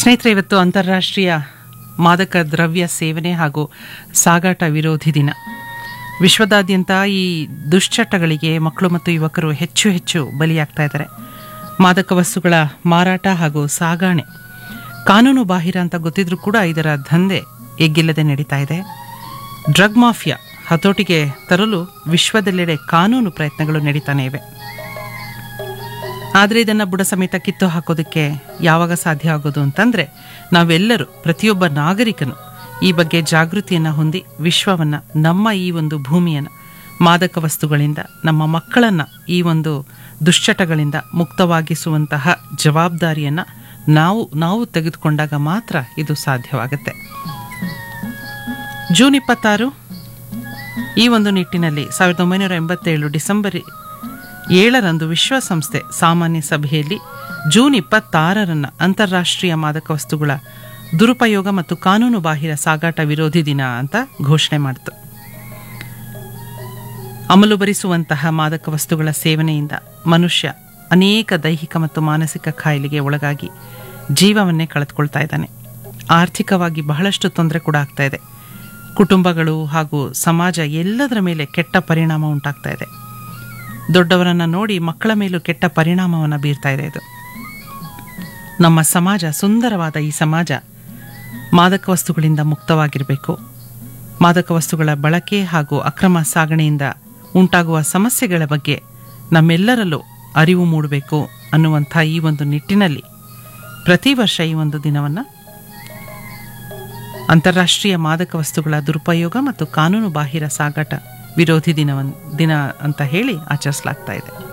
ಸ್ನೇಹಿತರೆ ಇವತ್ತು ಅಂತಾರಾಷ್ಟ್ರೀಯ ಮಾದಕ ದ್ರವ್ಯ ಸೇವನೆ ಹಾಗೂ ಸಾಗಾಟ ವಿರೋಧಿ ದಿನ ವಿಶ್ವದಾದ್ಯಂತ ಈ ದುಶ್ಚಟಗಳಿಗೆ ಮಕ್ಕಳು ಮತ್ತು ಯುವಕರು ಹೆಚ್ಚು ಹೆಚ್ಚು ಬಲಿಯಾಗ್ತಾ ಇದ್ದಾರೆ ಮಾದಕ ವಸ್ತುಗಳ ಮಾರಾಟ ಹಾಗೂ ಸಾಗಾಣೆ ಕಾನೂನು ಬಾಹಿರ ಅಂತ ಗೊತ್ತಿದ್ರೂ ಕೂಡ ಇದರ ದಂಧೆ ಎಗ್ಗಿಲ್ಲದೆ ನಡೀತಾ ಇದೆ ಡ್ರಗ್ ಮಾಫಿಯಾ ಹತೋಟಿಗೆ ತರಲು ವಿಶ್ವದೆಲ್ಲೆಡೆ ಕಾನೂನು ಪ್ರಯತ್ನಗಳು ನಡೀತಾನೆ ಇವೆ ಆದರೆ ಇದನ್ನು ಬುಡ ಸಮೇತ ಕಿತ್ತು ಹಾಕೋದಕ್ಕೆ ಯಾವಾಗ ಸಾಧ್ಯ ಆಗೋದು ಅಂತಂದರೆ ನಾವೆಲ್ಲರೂ ಪ್ರತಿಯೊಬ್ಬ ನಾಗರಿಕನು ಈ ಬಗ್ಗೆ ಜಾಗೃತಿಯನ್ನು ಹೊಂದಿ ವಿಶ್ವವನ್ನು ನಮ್ಮ ಈ ಒಂದು ಭೂಮಿಯನ್ನು ಮಾದಕ ವಸ್ತುಗಳಿಂದ ನಮ್ಮ ಮಕ್ಕಳನ್ನು ಈ ಒಂದು ದುಶ್ಚಟಗಳಿಂದ ಮುಕ್ತವಾಗಿಸುವಂತಹ ಜವಾಬ್ದಾರಿಯನ್ನು ನಾವು ನಾವು ತೆಗೆದುಕೊಂಡಾಗ ಮಾತ್ರ ಇದು ಸಾಧ್ಯವಾಗುತ್ತೆ ಜೂನ್ ಇಪ್ಪತ್ತಾರು ಈ ಒಂದು ನಿಟ್ಟಿನಲ್ಲಿ ಸಾವಿರದ ಒಂಬೈನೂರ ಎಂಬತ್ತೇಳು ಡಿಸೆಂಬರ್ ಏಳರಂದು ವಿಶ್ವಸಂಸ್ಥೆ ಸಾಮಾನ್ಯ ಸಭೆಯಲ್ಲಿ ಜೂನ್ ಇಪ್ಪತ್ತಾರರನ್ನು ಅಂತಾರಾಷ್ಟ್ರೀಯ ಮಾದಕ ವಸ್ತುಗಳ ದುರುಪಯೋಗ ಮತ್ತು ಕಾನೂನು ಬಾಹಿರ ಸಾಗಾಟ ವಿರೋಧಿ ದಿನ ಅಂತ ಘೋಷಣೆ ಮಾಡಿತು ಅಮಲು ಭರಿಸುವಂತಹ ಮಾದಕ ವಸ್ತುಗಳ ಸೇವನೆಯಿಂದ ಮನುಷ್ಯ ಅನೇಕ ದೈಹಿಕ ಮತ್ತು ಮಾನಸಿಕ ಕಾಯಿಲೆಗೆ ಒಳಗಾಗಿ ಜೀವವನ್ನೇ ಕಳೆದುಕೊಳ್ತಾ ಇದ್ದಾನೆ ಆರ್ಥಿಕವಾಗಿ ಬಹಳಷ್ಟು ತೊಂದರೆ ಕೂಡ ಆಗ್ತಾ ಇದೆ ಕುಟುಂಬಗಳು ಹಾಗೂ ಸಮಾಜ ಎಲ್ಲದರ ಮೇಲೆ ಕೆಟ್ಟ ಪರಿಣಾಮ ಉಂಟಾಗ್ತಾ ಇದೆ ದೊಡ್ಡವರನ್ನು ನೋಡಿ ಮಕ್ಕಳ ಮೇಲೂ ಕೆಟ್ಟ ಪರಿಣಾಮವನ್ನು ಬೀರ್ತಾ ಇದೆ ಇದು ನಮ್ಮ ಸಮಾಜ ಸುಂದರವಾದ ಈ ಸಮಾಜ ಮಾದಕ ವಸ್ತುಗಳಿಂದ ಮುಕ್ತವಾಗಿರಬೇಕು ಮಾದಕ ವಸ್ತುಗಳ ಬಳಕೆ ಹಾಗೂ ಅಕ್ರಮ ಸಾಗಣೆಯಿಂದ ಉಂಟಾಗುವ ಸಮಸ್ಯೆಗಳ ಬಗ್ಗೆ ನಮ್ಮೆಲ್ಲರಲ್ಲೂ ಅರಿವು ಮೂಡಬೇಕು ಅನ್ನುವಂಥ ಈ ಒಂದು ನಿಟ್ಟಿನಲ್ಲಿ ಪ್ರತಿ ವರ್ಷ ಈ ಒಂದು ದಿನವನ್ನು ಅಂತಾರಾಷ್ಟ್ರೀಯ ಮಾದಕ ವಸ್ತುಗಳ ದುರುಪಯೋಗ ಮತ್ತು ಕಾನೂನು ಬಾಹಿರ ಸಾಗಾಟ ವಿರೋಧಿ ದಿನವನ್ ದಿನ ಅಂತ ಹೇಳಿ ಆಚರಿಸಲಾಗ್ತಾ ಇದೆ